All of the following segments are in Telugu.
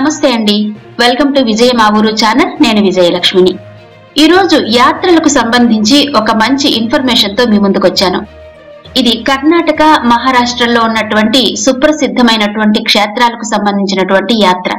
నమస్తే అండి వెల్కమ్ టు విజయ మా ఊరు ఛానల్ నేను విజయలక్ష్మిని ఈ రోజు యాత్రలకు సంబంధించి ఒక మంచి ఇన్ఫర్మేషన్ తో మీ ముందుకొచ్చాను ఇది కర్ణాటక మహారాష్ట్రలో ఉన్నటువంటి సుప్రసిద్ధమైనటువంటి క్షేత్రాలకు సంబంధించినటువంటి యాత్ర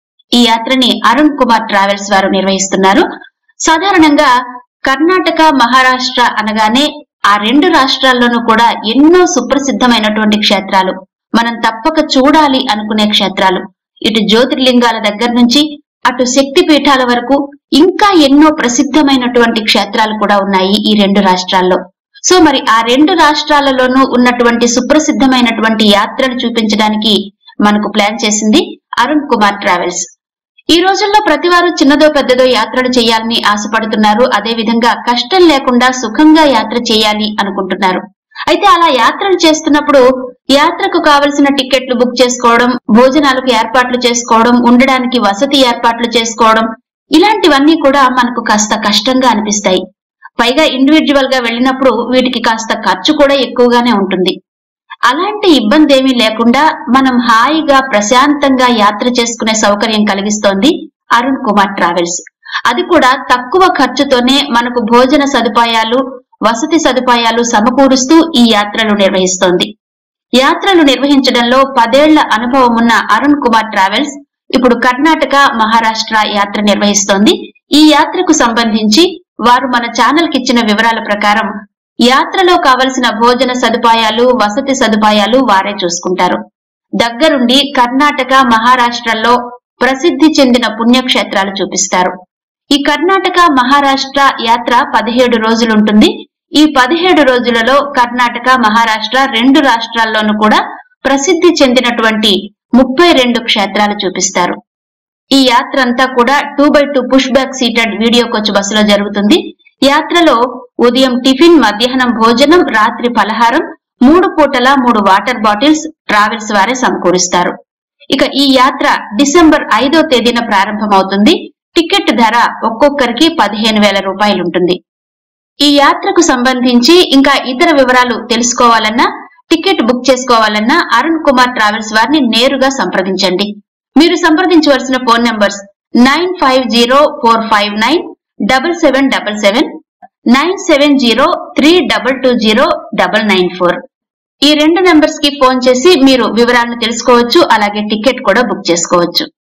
ఈ యాత్రని అరుణ్ కుమార్ ట్రావెల్స్ వారు నిర్వహిస్తున్నారు సాధారణంగా కర్ణాటక మహారాష్ట్ర అనగానే ఆ రెండు రాష్ట్రాల్లోనూ కూడా ఎన్నో సుప్రసిద్ధమైనటువంటి క్షేత్రాలు మనం తప్పక చూడాలి అనుకునే క్షేత్రాలు ఇటు జ్యోతిర్లింగాల దగ్గర నుంచి అటు శక్తి పీఠాల వరకు ఇంకా ఎన్నో ప్రసిద్ధమైనటువంటి క్షేత్రాలు కూడా ఉన్నాయి ఈ రెండు రాష్ట్రాల్లో సో మరి ఆ రెండు రాష్ట్రాలలోనూ ఉన్నటువంటి సుప్రసిద్ధమైనటువంటి యాత్రలు చూపించడానికి మనకు ప్లాన్ చేసింది అరుణ్ కుమార్ ట్రావెల్స్ ఈ రోజుల్లో ప్రతి వారు చిన్నదో పెద్దదో యాత్రలు చేయాలని ఆశపడుతున్నారు అదే విధంగా కష్టం లేకుండా సుఖంగా యాత్ర చేయాలి అనుకుంటున్నారు అయితే అలా యాత్రలు చేస్తున్నప్పుడు యాత్రకు కావలసిన టికెట్లు బుక్ చేసుకోవడం భోజనాలకు ఏర్పాట్లు చేసుకోవడం ఉండడానికి వసతి ఏర్పాట్లు చేసుకోవడం ఇలాంటివన్నీ కూడా మనకు కాస్త కష్టంగా అనిపిస్తాయి పైగా ఇండివిజువల్ గా వెళ్ళినప్పుడు వీటికి కాస్త ఖర్చు కూడా ఎక్కువగానే ఉంటుంది అలాంటి ఇబ్బంది ఏమీ లేకుండా మనం హాయిగా ప్రశాంతంగా యాత్ర చేసుకునే సౌకర్యం కలిగిస్తోంది అరుణ్ కుమార్ ట్రావెల్స్ అది కూడా తక్కువ ఖర్చుతోనే మనకు భోజన సదుపాయాలు వసతి సదుపాయాలు సమకూరుస్తూ ఈ యాత్రలు నిర్వహిస్తోంది యాత్రలు నిర్వహించడంలో పదేళ్ల అనుభవం ఉన్న అరుణ్ కుమార్ ట్రావెల్స్ ఇప్పుడు కర్ణాటక మహారాష్ట్ర యాత్ర నిర్వహిస్తోంది ఈ యాత్రకు సంబంధించి వారు మన ఛానల్ కిచ్చిన వివరాల ప్రకారం యాత్రలో కావలసిన భోజన సదుపాయాలు వసతి సదుపాయాలు వారే చూసుకుంటారు దగ్గరుండి కర్ణాటక మహారాష్ట్రలో ప్రసిద్ధి చెందిన పుణ్యక్షేత్రాలు చూపిస్తారు ఈ కర్ణాటక మహారాష్ట్ర యాత్ర పదిహేడు రోజులుంటుంది ఈ పదిహేడు రోజులలో కర్ణాటక మహారాష్ట్ర రెండు రాష్ట్రాల్లోనూ కూడా ప్రసిద్ధి చెందినటువంటి ముప్పై రెండు క్షేత్రాలు చూపిస్తారు ఈ యాత్ర అంతా కూడా two by two push back seated video coach బస్సులో జరుగుతుంది యాత్రలో ఉదయం టిఫిన్ మధ్యాహ్నం భోజనం రాత్రి పలహారం మూడు పూటల మూడు వాటర్ బాటిల్స్ ట్రావెల్స్ వారే సమకూరుస్తారు ఇక ఈ యాత్ర డిసెంబర్ ఐదో తేదీన ప్రారంభమవుతుంది టికెట్ ధర ఒక్కొక్కరికి పదిహేను వేల రూపాయలుంటుంది ఈ యాత్రకు సంబంధించి ఇంకా ఇతర వివరాలు తెలుసుకోవాలన్నా టికెట్ బుక్ చేసుకోవాలన్నా అరుణ్ కుమార్ ట్రావెల్స్ వారిని నేరుగా సంప్రదించండి మీరు సంప్రదించవలసిన phone numbers nine five zero four five nine double seven double seven nine seven zero three double two zero double nine four ఈ రెండు నంబర్స్ కి ఫోన్ చేసి మీరు వివరాలను తెలుసుకోవచ్చు అలాగే టికెట్ కూడా బుక్ చేసుకోవచ్చు